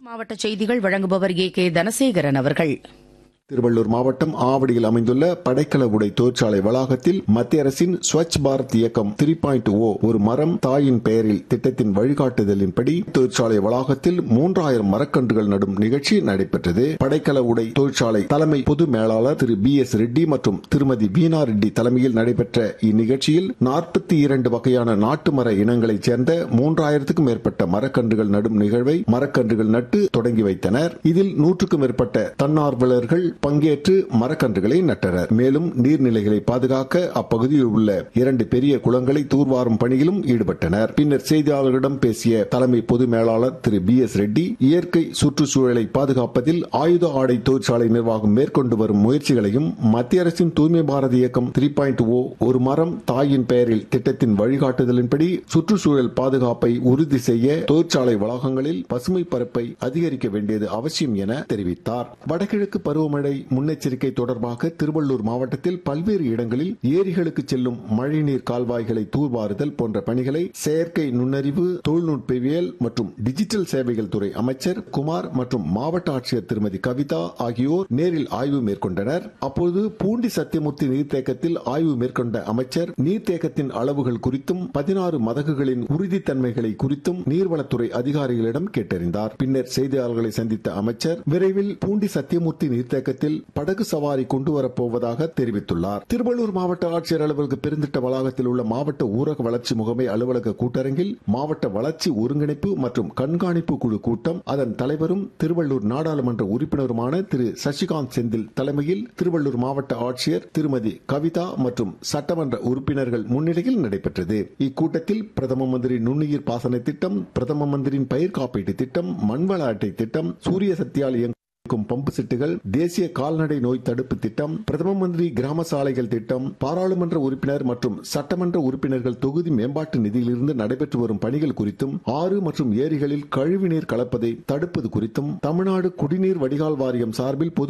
மாவட்ட செய்திகள் வழங்குபவர் ஏ கே தனசேகரன் அவர்கள் திருவள்ளூர் மாவட்டம் ஆவடியில் அமைந்துள்ள படைக்கல உடை தொழிற்சாலை வளாகத்தில் மத்திய அரசின் ஸ்வச் பாரத் இயக்கம் த்ரீ பாயிண்ட் ஓ ஒரு மரம் தாயின் பெயரில் திட்டத்தின் வழிகாட்டுதலின்படி தொழிற்சாலை வளாகத்தில் மூன்றாயிரம் மரக்கன்றுகள் நடும் நிகழ்ச்சி நடைபெற்றது படைக்கல உடை தொழிற்சாலை தலைமை பொது மேலாளர் திரு பி எஸ் ரெட்டி மற்றும் திருமதி வீணா ரெட்டி தலைமையில் நடைபெற்ற இந்நிகழ்ச்சியில் நாற்பத்தி இரண்டு வகையான நாட்டு மர இனங்களைச் சேர்ந்த மூன்றாயிரத்துக்கும் மேற்பட்ட மரக்கன்றுகள் நடும் நிகழ்வை மரக்கன்றுகள் நட்டு தொடங்கி வைத்தனர் இதில் நூற்றுக்கும் மேற்பட்ட தன்னார்வலர்கள் பங்கேற்று மரக்கன்றுகளை நட்டனர் மேலும் நீர்நிலைகளை பாதுகாக்க அப்பகுதியில் உள்ள இரண்டு பெரிய குளங்களை தூர்வாரும் பணியிலும் ஈடுபட்டனர் பின்னர் செய்தியாளர்களிடம் பேசிய தலைமை பொது மேலாளர் திரு பி எஸ் ரெட்டி இயற்கை சுற்றுச்சூழலை பாதுகாப்பதில் ஆயுத ஆடை தொழிற்சாலை நிர்வாகம் மேற்கொண்டு வரும் முயற்சிகளையும் மத்திய அரசின் தூய்மை பாரத இயக்கம் த்ரீ பாயிண்ட் ஓ ஒரு மரம் தாயின் பெயரில் திட்டத்தின் வழிகாட்டுதலின்படி சுற்றுச்சூழல் பாதுகாப்பை உறுதி செய்ய தொழிற்சாலை வளாகங்களில் பசுமை பரப்பை அதிகரிக்க வேண்டியது அவசியம் என தெரிவித்தார் வடகிழக்கு பருவமழை முன்னெச்சரிக்கை தொடர்பாக திருவள்ளூர் மாவட்டத்தில் பல்வேறு இடங்களில் ஏரிகளுக்கு செல்லும் மழைநீர் கால்வாய்களை தூர்வாறுதல் போன்ற பணிகளை செயற்கை நுண்ணறிவு தொழில்நுட்பவியல் மற்றும் டிஜிட்டல் சேவைகள் துறை அமைச்சர் குமார் மற்றும் மாவட்ட ஆட்சியர் திருமதி கவிதா ஆகியோர் நேரில் ஆய்வு மேற்கொண்டனர் அப்போது பூண்டி சத்தியமூர்த்தி நீர்த்தேக்கத்தில் ஆய்வு மேற்கொண்ட அமைச்சர் நீர்த்தேக்கத்தின் அளவுகள் குறித்தும் பதினாறு மதகுகளின் உறுதித்தன்மைகளை குறித்தும் நீர்வளத்துறை அதிகாரிகளிடம் கேட்டறிந்தார் பின்னர் செய்தியாளர்களை சந்தித்த அமைச்சர் விரைவில் பூண்டி சத்தியமூர்த்தி நீர்த்தேக்கத்தில் படகு சவாரி கொண்டு வரப்போவதாக தெரிவித்துள்ளார் திருவள்ளூர் மாவட்ட ஆட்சியர் அலுவலக பெருந்திட்ட வளாகத்தில் உள்ள மாவட்ட ஊரக வளர்ச்சி முகமை அலுவலக கூட்டரங்கில் மாவட்ட வளர்ச்சி ஒருங்கிணைப்பு மற்றும் கண்காணிப்பு குழு கூட்டம் அதன் தலைவரும் திருவள்ளூர் நாடாளுமன்ற உறுப்பினருமான திரு சசிகாந்த் செந்தில் தலைமையில் திருவள்ளூர் மாவட்ட ஆட்சியர் திருமதி கவிதா மற்றும் சட்டமன்ற உறுப்பினர்கள் முன்னிலையில் நடைபெற்றது இக்கூட்டத்தில் பிரதம மந்திரி நுண்ணுயிர் பாசன திட்டம் பிரதம மந்திரியின் பயிர் காப்பீட்டு திட்டம் மண்வள அட்டை திட்டம் சூரிய சக்தியால் இயங்கும் இருக்கும் பம்பு செட்டுகள் தேசிய கால்நடை நோய் தடுப்பு திட்டம் பிரதம மந்திரி கிராம சாலைகள் திட்டம் பாராளுமன்ற உறுப்பினர் மற்றும் சட்டமன்ற உறுப்பினர்கள் தொகுதி மேம்பாட்டு நிதியிலிருந்து நடைபெற்று வரும் பணிகள் குறித்தும் ஆறு மற்றும் ஏரிகளில் கழிவுநீர் கலப்பதை தடுப்பது குறித்தும் தமிழ்நாடு குடிநீர் வடிகால் வாரியம் சார்பில் பொது